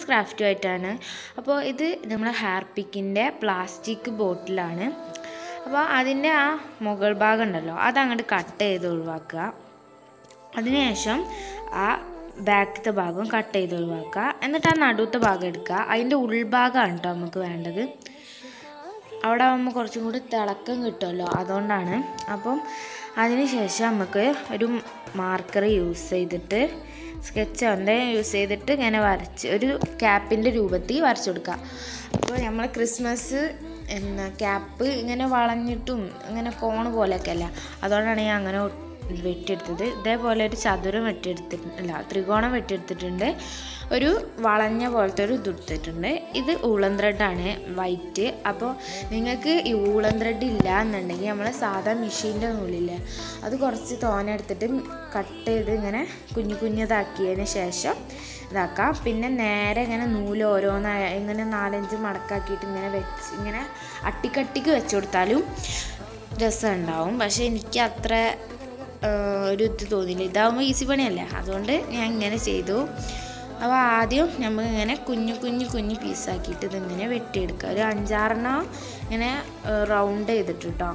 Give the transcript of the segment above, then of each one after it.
ക്രാഫ്റ്റും ആയിട്ടാണ് അപ്പോൾ ഇത് നമ്മുടെ ഹാർപിക്കിൻ്റെ പ്ലാസ്റ്റിക് ബോട്ടിലാണ് അപ്പോൾ അതിൻ്റെ ആ മുകൾ ഭാഗം ഉണ്ടല്ലോ അതങ്ങോട്ട് കട്ട് ചെയ്ത് ഒഴിവാക്കുക അതിനുശേഷം ആ ബാക്കത്തെ ഭാഗം കട്ട് ചെയ്ത് ഒഴിവാക്കുക എന്നിട്ട് ആ നടുവത്തെ ഭാഗം എടുക്കുക അതിൻ്റെ ഉൾഭാഗമാണ് കേട്ടോ നമുക്ക് വേണ്ടത് അവിടെ ആകുമ്പോൾ കുറച്ചും കൂടി തിളക്കം കിട്ടുമല്ലോ അതുകൊണ്ടാണ് അപ്പം അതിന് ശേഷം നമുക്ക് ഒരു മാർക്കർ യൂസ് ചെയ്തിട്ട് സ്കെച്ച് കൊണ്ട് യൂസ് ചെയ്തിട്ട് ഇങ്ങനെ വരച്ച് ഒരു ക്യാപ്പിൻ്റെ രൂപത്തിൽ വരച്ചു കൊടുക്കുക അപ്പോൾ നമ്മൾ ക്രിസ്മസ് എന്നാ ക്യാപ്പ് ഇങ്ങനെ വളഞ്ഞിട്ടും ഇങ്ങനെ കോണ് പോലെയൊക്കെ അല്ല അതുകൊണ്ടാണ് ഞാൻ അങ്ങനെ വെട്ടിയെടുത്തത് ഇതേപോലെ ഒരു ചതുരം വെട്ടിയെടുത്തിട്ടുണ്ട് അല്ല ത്രികോണം വെട്ടിയെടുത്തിട്ടുണ്ട് ഒരു വളഞ്ഞ പോലത്തെ ഒരു ഇത് എടുത്തിട്ടുണ്ട് ഇത് ഊളൻ ത്രെഡാണ് വൈറ്റ് അപ്പോൾ നിങ്ങൾക്ക് ഈ ഊളൻ ത്രെഡ് ഇല്ല എന്നുണ്ടെങ്കിൽ നമ്മൾ സാധാ മെഷീൻ്റെ നൂലില്ലേ അത് കുറച്ച് തോനെ എടുത്തിട്ട് കട്ട് ചെയ്ത് ഇങ്ങനെ കുഞ്ഞു കുഞ്ഞതാക്കിയതിന് ശേഷം ഇതാക്കാം പിന്നെ നേരെ ഇങ്ങനെ നൂല് ഓരോന്നായി ഇങ്ങനെ നാലഞ്ച് മടക്കാക്കിയിട്ട് ഇങ്ങനെ വെച്ച് ഇങ്ങനെ അട്ടിക്കട്ടിക്ക് വെച്ച് കൊടുത്താലും രസം ഉണ്ടാവും പക്ഷേ എനിക്ക് അത്ര ആ, ഒരു ഇത് തോന്നിയില്ല ഇതാവുമ്പോൾ ഈസി പണിയല്ലേ അതുകൊണ്ട് ഞാൻ ഇങ്ങനെ ചെയ്തു അപ്പോൾ ആദ്യം നമ്മൾ ഇങ്ങനെ കുഞ്ഞു കുഞ്ഞു കുഞ്ഞു പീസാക്കിയിട്ട് ഇതിങ്ങനെ വെട്ടിയെടുക്കുക ഒരു അഞ്ചാറെണ്ണം ഇങ്ങനെ റൗണ്ട് ചെയ്തിട്ട് കേട്ടോ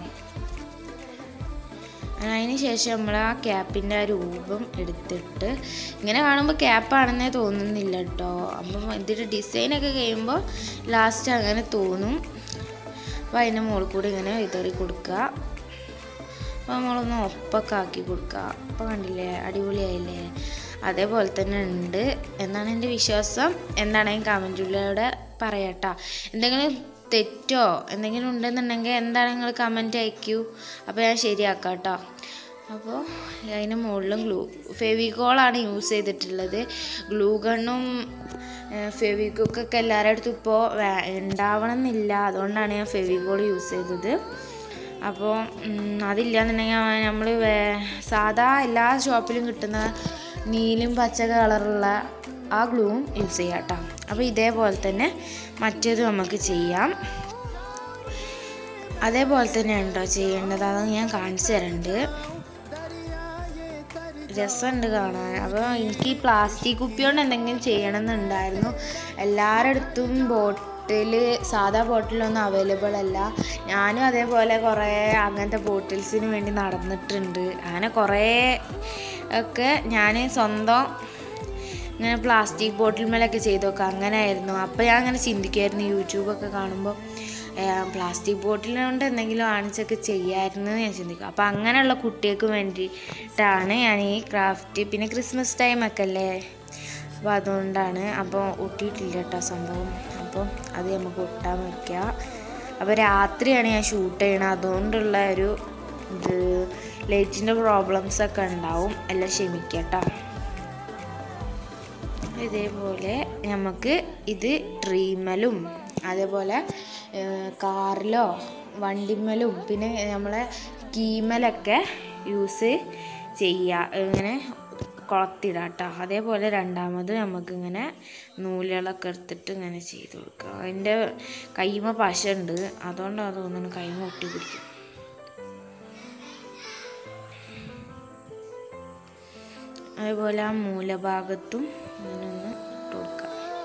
അതിന് ശേഷം നമ്മൾ ആ ക്യാപ്പിൻ്റെ ആ രൂപം എടുത്തിട്ട് ഇങ്ങനെ കാണുമ്പോൾ ക്യാപ്പാണെന്നേ തോന്നുന്നില്ല കേട്ടോ അപ്പം ഇതിൻ്റെ ഡിസൈനൊക്കെ കഴിയുമ്പോൾ ലാസ്റ്റ് അങ്ങനെ തോന്നും അപ്പോൾ അതിൻ്റെ മുകളിൽ കൂടി ഇങ്ങനെ വിതറി കൊടുക്കുക അപ്പോൾ നമ്മളൊന്ന് ഒപ്പൊക്കെ ആക്കി കൊടുക്കുക അപ്പോൾ കണ്ടില്ലേ അടിപൊളിയായില്ലേ അതേപോലെ തന്നെ ഉണ്ട് എന്നാണ് എൻ്റെ വിശ്വാസം എന്താണെങ്കിൽ കമൻറ്റിലൂടെ പറയാട്ടോ എന്തെങ്കിലും തെറ്റോ എന്തെങ്കിലും ഉണ്ടെന്നുണ്ടെങ്കിൽ എന്താണ് നിങ്ങൾ കമൻറ്റ് അയക്കൂ അപ്പോൾ ഞാൻ ശരിയാക്കാം കേട്ടോ അപ്പോൾ അതിന് മുകളിലും ഗ്ലൂ ഫെവിക്കോളാണ് യൂസ് ചെയ്തിട്ടുള്ളത് ഗ്ലൂ ഗണ്ണും ഫെവിക്കൊക്കെ എല്ലാവരുടെ അടുത്തും ഇപ്പോൾ ഉണ്ടാവണം എന്നില്ല അതുകൊണ്ടാണ് ഞാൻ ഫെവിക്കോൾ യൂസ് ചെയ്തത് അപ്പോൾ അതില്ലാന്നുണ്ടെങ്കിൽ നമ്മൾ സാധാ എല്ലാ ഷോപ്പിലും കിട്ടുന്ന നീലും പച്ച കളറുള്ള ആ ഗ്ലൂവും യൂസ് ചെയ്യാം കേട്ടോ അപ്പോൾ ഇതേപോലെ തന്നെ മറ്റേത് നമുക്ക് ചെയ്യാം അതേപോലെ തന്നെ ഉണ്ടോ ചെയ്യേണ്ടത് അത് ഞാൻ കാണിച്ചു തരുന്നുണ്ട് രസമുണ്ട് കാണാൻ അപ്പോൾ എനിക്ക് ഈ പ്ലാസ്റ്റിക് കുപ്പി കൊണ്ട് എന്തെങ്കിലും ചെയ്യണമെന്നുണ്ടായിരുന്നു എല്ലാവരുടെ അടുത്തും ബോട്ടിൽ സാധാ ബോട്ടിലൊന്നും അവൈലബിൾ അല്ല ഞാനും അതേപോലെ കുറേ അങ്ങനത്തെ ബോട്ടിൽസിന് വേണ്ടി നടന്നിട്ടുണ്ട് അങ്ങനെ കുറേ ഒക്കെ ഞാൻ സ്വന്തം ഇങ്ങനെ പ്ലാസ്റ്റിക് ബോട്ടിൽ മേലൊക്കെ ചെയ്ത് നോക്കുക അങ്ങനെ ആയിരുന്നു അപ്പോൾ ഞാൻ അങ്ങനെ ചിന്തിക്കുമായിരുന്നു യൂട്യൂബൊക്കെ കാണുമ്പോൾ പ്ലാസ്റ്റിക് ബോട്ടിൽ കൊണ്ട് എന്തെങ്കിലും ആണിച്ചൊക്കെ ചെയ്യാമായിരുന്നു എന്ന് ഞാൻ ചിന്തിക്കും അപ്പോൾ അങ്ങനെയുള്ള കുട്ടികൾക്ക് വേണ്ടിയിട്ടാണ് ഞാൻ ഈ ക്രാഫ്റ്റ് പിന്നെ ക്രിസ്മസ് ടൈമൊക്കെ അല്ലേ അപ്പോൾ അതുകൊണ്ടാണ് അപ്പോൾ ഒട്ടിയിട്ടില്ല കേട്ടോ സംഭവം അപ്പോൾ അത് നമുക്ക് ഒട്ടാൻ വയ്ക്കുക അപ്പോൾ രാത്രിയാണ് ഞാൻ ഷൂട്ട് ചെയ്യണത് അതുകൊണ്ടുള്ള ഒരു ഇത് ലൈറ്റിൻ്റെ പ്രോബ്ലംസ് ഒക്കെ ഉണ്ടാവും എല്ലാം ക്ഷമിക്കുക കേട്ടോ ഇതേപോലെ നമുക്ക് ഇത് ട്രീമലും അതേപോലെ കാറിലോ വണ്ടിമലും പിന്നെ നമ്മളെ കീമലൊക്കെ യൂസ് ചെയ്യുക ഇങ്ങനെ കുളത്തിടാം കേട്ടോ അതേപോലെ രണ്ടാമത് നമുക്കിങ്ങനെ നൂലുകളൊക്കെ എടുത്തിട്ട് ഇങ്ങനെ ചെയ്ത് കൊടുക്കുക അതിൻ്റെ കൈമ പശ ഉണ്ട് അതുകൊണ്ടാണ് തോന്നുന്നു കൈമ ഒട്ടി പിടിക്കും അതേപോലെ ആ മൂലഭാഗത്തും ഇങ്ങനെ ഒന്ന് ഇട്ട് കൊടുക്കുക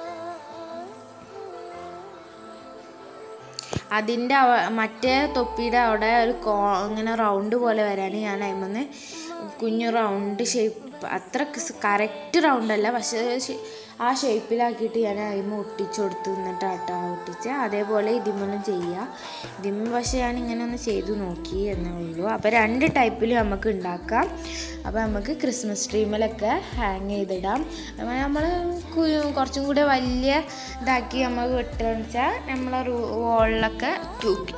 അതിൻ്റെ അവ- മറ്റേ തൊപ്പിയുടെ അവിടെ ഒരു കോ ഇങ്ങനെ റൗണ്ട് പോലെ വരാൻ ഞാൻ അതിമെന്ന് കുഞ്ഞു റൗണ്ട് ഷേപ്പ് അത്ര കറക്റ്റ് റൗണ്ട് അല്ല പക്ഷേ ശ- ആ ഷേപ്പിലാക്കിയിട്ട് ഞാൻ അതിമ ഒട്ടിച്ചു കൊടുത്തു എന്നിട്ടാട്ടോ ഒട്ടിച്ച് അതേപോലെ ഇതിമ്മലും ചെയ്യുക ഇതിമ്മ പക്ഷേ ഞാൻ ഇങ്ങനെ ഒന്ന് ചെയ്തു നോക്കി എന്നേ ഉള്ളൂ അപ്പോൾ രണ്ട് ടൈപ്പിൽ നമുക്ക് ഉണ്ടാക്കാം അപ്പോൾ നമുക്ക് ക്രിസ്മസ് ട്രീമിലൊക്കെ ഹാങ് ചെയ്തിടാം അപ്പോൾ നമ്മൾ കുറച്ചും കൂടെ വലിയ ഇതാക്കി നമ്മൾ വെട്ടുകയെന്ന് വെച്ചാൽ നമ്മളെ വോളിലൊക്കെ തൂക്കി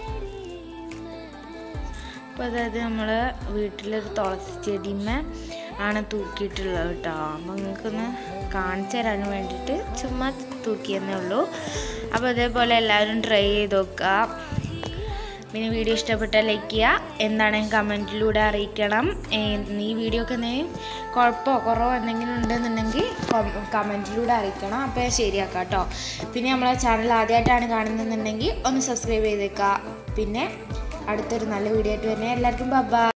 അപ്പോൾ അതായത് നമ്മൾ വീട്ടിലൊരു തുളസി ചെടിമേ ആണ് തൂക്കിയിട്ടുള്ളത് കേട്ടോ അപ്പോൾ നിങ്ങൾക്കൊന്ന് കാണിച്ചു തരാൻ വേണ്ടിയിട്ട് ചുമ്മാ തൂക്കിയെന്നേ ഉള്ളൂ അപ്പോൾ അതേപോലെ എല്ലാവരും ട്രൈ ചെയ്ത് നോക്കുക പിന്നെ വീഡിയോ ഇഷ്ടപ്പെട്ടാൽ ലൈക്ക് ചെയ്യുക എന്താണെങ്കിൽ കമൻറ്റിലൂടെ അറിയിക്കണം ഏ- ഈ വീഡിയോക്ക് എന്തെങ്കിലും കുഴപ്പമോ കുറവോ എന്തെങ്കിലും ഉണ്ടെന്നുണ്ടെങ്കിൽ കമൻറ്റിലൂടെ അറിയിക്കണം അപ്പോൾ ഞാൻ ശരിയാക്കാം കേട്ടോ പിന്നെ നമ്മളെ ചാനൽ ആദ്യമായിട്ടാണ് കാണുന്നതെന്നുണ്ടെങ്കിൽ ഒന്ന് സബ്സ്ക്രൈബ് ചെയ്തേക്കുക പിന്നെ അടുത്തൊരു നല്ല വീഡിയോ ആയിട്ട് വരുന്നത് എല്ലാവർക്കും ബബാ